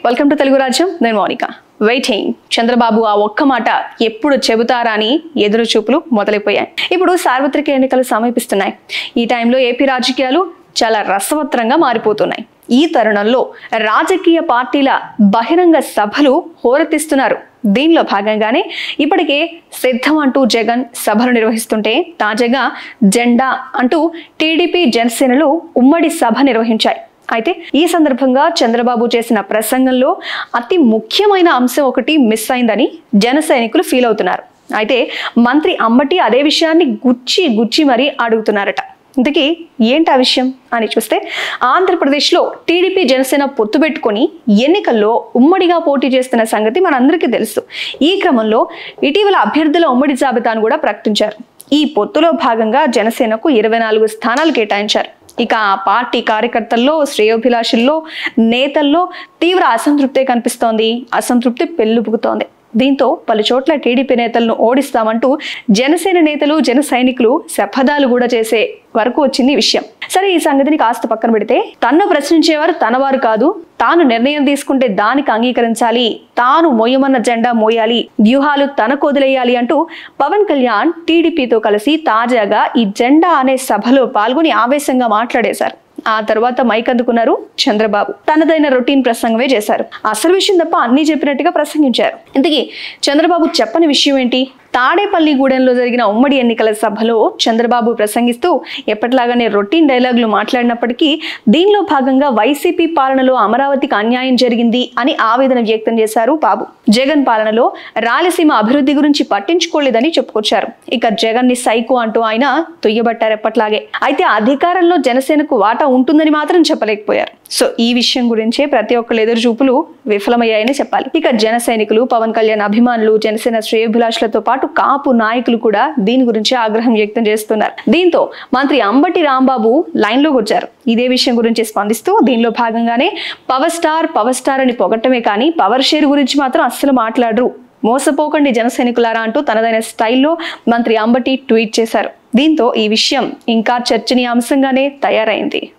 welcome to Telugu రాజ్యం నేను Mounika waiting Chandrababu ఆ ఒక్క మాట ఎప్పుడు చెబుతారా అని ఎదురు చూపులు మొదలైపోయాయి ఇప్పుడు సార్వత్రిక ఎన్నికలు సమీపిస్తున్నాయి ఈ టైంలో ఏపీ రాజకీయాలు చాలా రసవత్రంగా మారిపోతున్నాయి ఈ తరుణంలో రాజకీయ పార్టీల బహిరంగ సభలు హోరెత్తిస్తున్నారు దీనిలో భాగంగానే ఇప్పటికే సిద్ధం అంటూ జగన్ సభలు నిర్వహిస్తుంటే తాజాగా జెండా అంటూ టీడీపీ జనసేనలు ఉమ్మడి సభ నిర్వహించాయి అయితే ఈ సందర్భంగా చంద్రబాబు చేసిన ప్రసంగంలో అతి ముఖ్యమైన అంశం ఒకటి మిస్ అయిందని జన సైనికులు ఫీల్ అవుతున్నారు అయితే మంత్రి అంబటి అదే విషయాన్ని గుచ్చి గుచ్చి మరీ అడుగుతున్నారట ఇంతకీ ఏంటి ఆ విషయం అని చూస్తే ఆంధ్రప్రదేశ్లో టీడీపీ జనసేన పొత్తు పెట్టుకొని ఎన్నికల్లో ఉమ్మడిగా పోటీ చేస్తున్న సంగతి మనందరికీ తెలుసు ఈ క్రమంలో ఇటీవల అభ్యర్థుల ఉమ్మడి జాబితాను కూడా ప్రకటించారు ఈ పొత్తులో భాగంగా జనసేనకు ఇరవై నాలుగు స్థానాలు కేటాయించారు ఇక ఆ పార్టీ కార్యకర్తల్లో శ్రేయోభిలాషుల్లో నేతల్లో తీవ్ర అసంతృప్తే కనిపిస్తోంది అసంతృప్తి పెళ్ళుపుకుతోంది దీంతో పలు చోట్ల టీడీపీ నేతలను ఓడిస్తామంటూ జనసేన నేతలు జన సైనికులు శపథాలు కూడా చేసే వరకు వచ్చింది ఈ విషయం సరే ఈ సంగతిని కాస్త పక్కన పెడితే తన్ను ప్రశ్నించేవారు తనవారు కాదు తాను నిర్ణయం తీసుకుంటే దానికి అంగీకరించాలి తాను మోయమన్న జెండా మోయాలి వ్యూహాలు తనకు వదిలేయాలి అంటూ పవన్ కళ్యాణ్ టీడీపీతో కలిసి తాజాగా ఈ జెండా అనే సభలో పాల్గొని ఆవేశంగా మాట్లాడేశారు ఆ తర్వాత మైక్ అందుకున్నారు చంద్రబాబు తనదైన రొటీన్ ప్రసంగమే చేశారు అసలు విషయం తప్ప అన్ని చెప్పినట్టుగా ప్రసంగించారు ఇంతకీ చంద్రబాబు చెప్పని విషయం ఏంటి తాడేపల్లిగూడెంలో జరిగిన ఉమ్మడి ఎన్నికల సభలో చంద్రబాబు ప్రసంగిస్తూ ఎప్పటిలాగానే రొటీన్ డైలాగులు మాట్లాడినప్పటికీ దీనిలో భాగంగా వైసీపీ పాలనలో అమరావతికి అన్యాయం జరిగింది అని ఆవేదన వ్యక్తం చేశారు బాబు జగన్ పాలనలో రాయలసీమ అభివృద్ధి గురించి పట్టించుకోలేదని చెప్పుకొచ్చారు ఇక జగన్ ని సైకో అంటూ ఆయన తుయ్యబట్టారు ఎప్పట్లాగే అయితే అధికారంలో జనసేనకు వాటా ఉంటుందని మాత్రం చెప్పలేకపోయారు సో ఈ విషయం గురించే ప్రతి ఒక్కరు ఎదురు చూపులు విఫలమయ్యాయని చెప్పాలి ఇక జన సైనికులు పవన్ కళ్యాణ్ అభిమానులు జనసేన శ్రేయోభిలాషులతో పాటు కాపు నాయకులు కూడా దీని గురించి ఆగ్రహం వ్యక్తం చేస్తున్నారు దీంతో మంత్రి అంబటి రాంబాబు లైన్ లోకి వచ్చారు ఇదే విషయం గురించి స్పందిస్తూ దీనిలో భాగంగానే పవర్ స్టార్ పవర్ స్టార్ అని పొగట్టమే కానీ పవర్ షేర్ గురించి మాత్రం అస్సలు మాట్లాడరు మోసపోకండి జన సైనికులారా అంటూ తనదైన స్టైల్లో మంత్రి అంబటి ట్వీట్ చేశారు దీంతో ఈ విషయం ఇంకా చర్చనీయాంశంగానే తయారైంది